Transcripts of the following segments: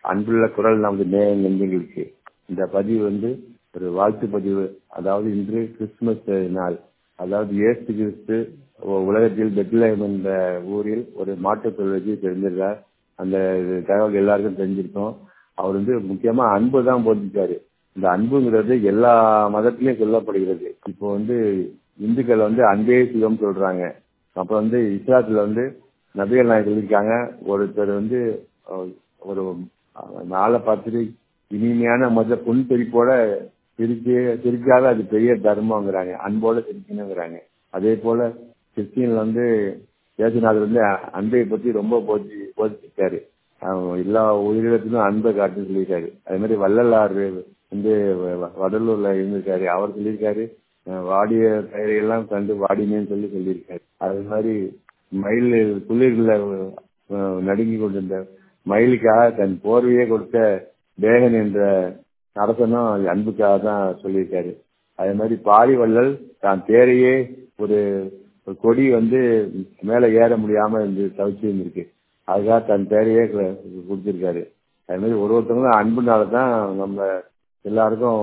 அன்புள்ள குரல் நமது நேய நெஞ்சங்களுக்கு இந்த பதிவு வந்து ஒரு வாழ்த்து பதிவு அதாவது இன்று கிறிஸ்துமஸ் நாள் அதாவது இயேசு கிறிஸ்து உலகத்தில் பெத்லஹேம் என்ற ஊரில் ஒரு மாற்றுத் தொழிலுக்கு தெரிஞ்சிருக்கார் அந்த தகவல் எல்லாருக்கும் தெரிஞ்சிருக்கும் அவர் வந்து முக்கியமா அன்பு தான் போதிச்சாரு இந்த அன்புங்கிறது எல்லா மதத்திலையும் சொல்லப்படுகிறது இப்போ வந்து இந்துக்கள் வந்து அன்பே சிவம் சொல்றாங்க அப்புறம் வந்து இஸ்லாத்துல வந்து நபிகள் நாயகம் சொல்லியிருக்காங்க ஒருத்தர் வந்து ஒரு நாளை பார்த்துட்டு இனிமையான மத புன்பிரிப்போட சிரிச்சு சிரிக்காத அது பெரிய தர்மங்கிறாங்க அன்போட சிரிக்கணுங்கிறாங்க அதே போல கிறிஸ்டியன்ல வந்து ஏசுநாதர் வந்து அன்பை பத்தி ரொம்ப போதி போதிச்சிருக்காரு எல்லா உயிரிழத்திலும் அன்பை காட்டுன்னு சொல்லியிருக்காரு அதே மாதிரி வள்ளலார் வந்து வடலூர்ல இருந்திருக்காரு அவர் சொல்லியிருக்காரு வாடிய பெயரையெல்லாம் கண்டு வாடினேன்னு சொல்லி சொல்லியிருக்காரு அது மாதிரி மயில் குளிர்ல நடுங்கி கொண்டிருந்த மயிலுக்காக தன் போர்வையே கொடுத்த பேகன் என்ற அரசனும் அன்புக்காக தான் சொல்லியிருக்காரு அதே மாதிரி பாரிவள்ளல் தான் தேரையே ஒரு கொடி வந்து மேல ஏற முடியாம இருந்து தவிச்சு இருந்திருக்கு அதுக்காக தன் தேரையே கொடுத்திருக்காரு அது மாதிரி ஒரு ஒருத்தவங்களும் அன்புனால தான் நம்ம எல்லாருக்கும்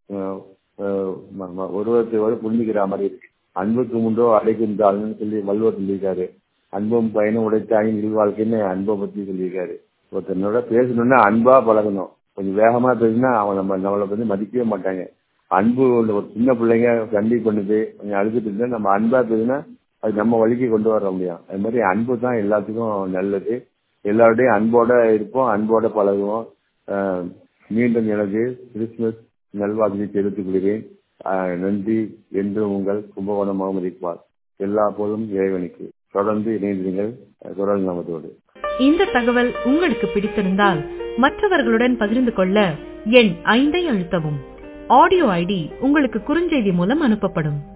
ஒருவருக்கு ஒரு புரிஞ்சுக்கிற மாதிரி இருக்கு அன்புக்கு முண்டோ அடைக்கின்றாள்னு சொல்லி வள்ளுவர் சொல்லியிருக்காரு அன்பும் பயனும் உடைத்தாயின் இல்வாழ்க்கைன்னு அன்பை பத்தி சொல்லியிருக்காரு ஒருத்தனோட பேசணும்னா அன்பா பழகணும் கொஞ்சம் வேகமா பேசினா அவன் நம்ம நம்மளை பத்தி மதிக்கவே மாட்டாங்க அன்பு ஒரு சின்ன பிள்ளைங்க கண்டி பண்ணுது கொஞ்சம் அழுதுட்டு இருந்தா நம்ம அன்பா பேசினா அது நம்ம வழிக்கு கொண்டு வர முடியும் அது மாதிரி அன்பு தான் எல்லாத்துக்கும் நல்லது எல்லாருடையும் அன்போட இருப்போம் அன்போட பழகுவோம் மீண்டும் எனக்கு கிறிஸ்துமஸ் நல்வாழ்வை தெரிவித்துக் கொள்கிறேன் நன்றி என்று உங்கள் கும்பகோணம் முகமது இக்பால் எல்லா போதும் இறைவனுக்கு தொடர்ந்து இணைந்திருங்கள் குரல் நமதோடு இந்த தகவல் உங்களுக்கு பிடித்திருந்தால் மற்றவர்களுடன் பகிர்ந்து கொள்ள எண் ஐந்தை அழுத்தவும் ஆடியோ ஐடி உங்களுக்கு குறுஞ்செய்தி மூலம் அனுப்பப்படும்